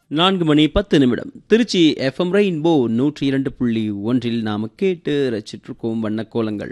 நான்கு மணி பத்து நிமிடம் திருச்சி எஃப்எம் ரெயின்போ நூற்றி இரண்டு புள்ளி ஒன்றில் நாம கேட்டு ரசிச்சிருக்கோம் வண்ணக்கோலங்கள்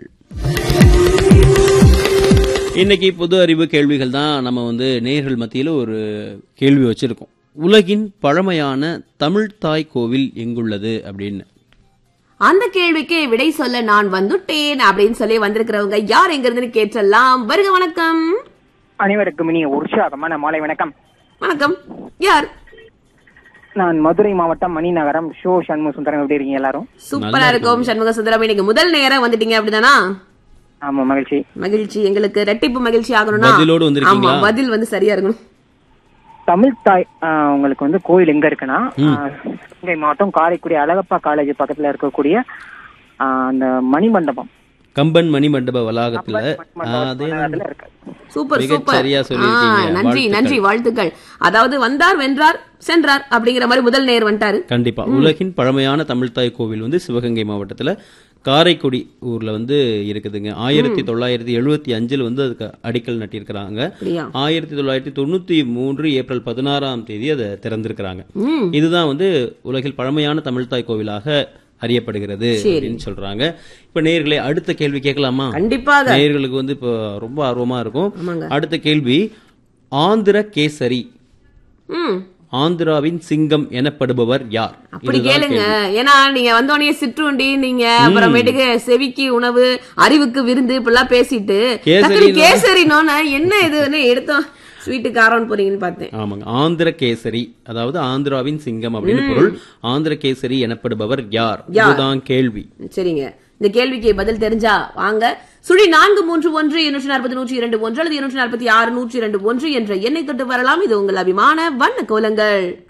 இன்னைக்கு பொது அறிவு கேள்விகள் தான் நம்ம வந்து நேர்கள் மத்தியில் ஒரு கேள்வி வச்சிருக்கோம் உலகின் பழமையான தமிழ் தாய் கோவில் எங்குள்ளது அப்படின்னு அந்த கேள்விக்கு விடை சொல்ல நான் வந்துட்டேன் அப்படின்னு சொல்லி வந்திருக்கிறவங்க யார் எங்க இருந்து கேட்டலாம் வருக வணக்கம் அனைவருக்கும் இனிய உற்சாகமான மாலை வணக்கம் வணக்கம் யார் நான் மதுரை மாவட்டம் மணிநகரம் ஷோ சண்முக சுந்தரம் எப்படி இருக்கீங்க எல்லாரும் சூப்பரா இருக்கும் சண்முக சுந்தரம் இன்னைக்கு முதல் நேரம் வந்துட்டீங்க அப்படிதானா ஆமா மகிழ்ச்சி மகிழ்ச்சி எங்களுக்கு ரெட்டிப்பு மகிழ்ச்சி ஆகணும்னா பதிலோடு வந்திருக்கீங்களா? ஆமா பதில் வந்து சரியா இருக்கணும் தமிழ் தாய் ஆஹ், உங்களுக்கு வந்து கோயில் எங்க இருக்குன்னா ஆஹ், சிவகங்கை மாவட்டம் காரைக்குடி அழகப்பா காலேஜ் பக்கத்துல இருக்கக்கூடிய ஆஹ், அந்த மணிமண்டபம் கம்பன் மணி மண்டப வளாகத்துல மண்டபம் அதே வளாகத்துல இருக்கு சூப்பர் மிகச் சூப்பர் சரியா ஆ, சொல்லியிருக்கீங்க. நன்றி வாழ்த்துக்கள். நன்றி வாழ்த்துக்கள் அதாவது வந்தார் வென்றார் சென்றார் அப்படிங்கிற மாதிரி முதல் நேர் வந்துட்டாரு கண்டிப்பா உலகின் பழமையான தமிழ்த்தாய் கோவில் வந்து சிவகங்கை மாவட்டத்துல காரைக்குடி ஊர்ல வந்து இருக்குதுங்க ஆயிரத்தி தொள்ளாயிரத்தி எழுபத்தி அஞ்சுல வந்து அதுக்கு அடிக்கல் நட்டியிருக்கிறாங்க அப்படியா ஆயிரத்தி தொள்ளாயிரத்தி தொண்ணூத்தி மூன்று ஏப்ரல் பதினாறாம் தேதி அதை திறந்திருக்கிறாங்க ம் இதுதான் வந்து உலகில் பழமையான தமிழ்த்தாய் கோவிலாக அறியப்படுகிறது சரி. அப்படின்னு சொல்றாங்க இப்ப நேயர்களே அடுத்த கேள்வி கேட்கலாமா கண்டிப்பாக நேயர்களுக்கு வந்து இப்போ ரொம்ப ஆர்வமா இருக்கும் ஆமாங்க அடுத்த கேள்வி ஆந்திர கேசரி ம் ஆந்திராவின் சிங்கம் எனப்படுபவர் யார் அப்படி இதுதான் கேளுங்க கேள்வி. ஏன்னா நீங்க வந்தோடனே சிற்றுண்டி நீங்க அப்புறமேட்டுக்கு செவிக்கு உணவு அறிவுக்கு விருந்து இப்படிலாம் பேசிட்டு கேசரின்னு- டக்குனு கேசரினோன்னு என்ன இதுன்னு எடுத்தோம் ஸ்வீட்டு காரம்னு போறீங்கன்னு பார்த்தேன் ஆமாங்க ஆந்திர கேசரி அதாவது ஆந்திராவின் சிங்கம் அப்படின்னு பொருள் ஆந்திர கேசரி எனப்படுபவர் யார் யார்? இதுதான் கேள்வி சரிங்க இந்த கேள்விக்கு பதில் தெரிஞ்சா வாங்க சுழி நான்கு மூன்று ஒன்று இருநூற்றி நாற்பத்தி நூற்றி இரண்டு ஒன்று அல்லது இருநூற்றி நாற்பத்தி ஆறு நூற்றி இரண்டு ஒன்று என்ற எண்ணை தொட்டு வரலாம் இது உங்கள் அபிமான வண்ண கோலங்கள்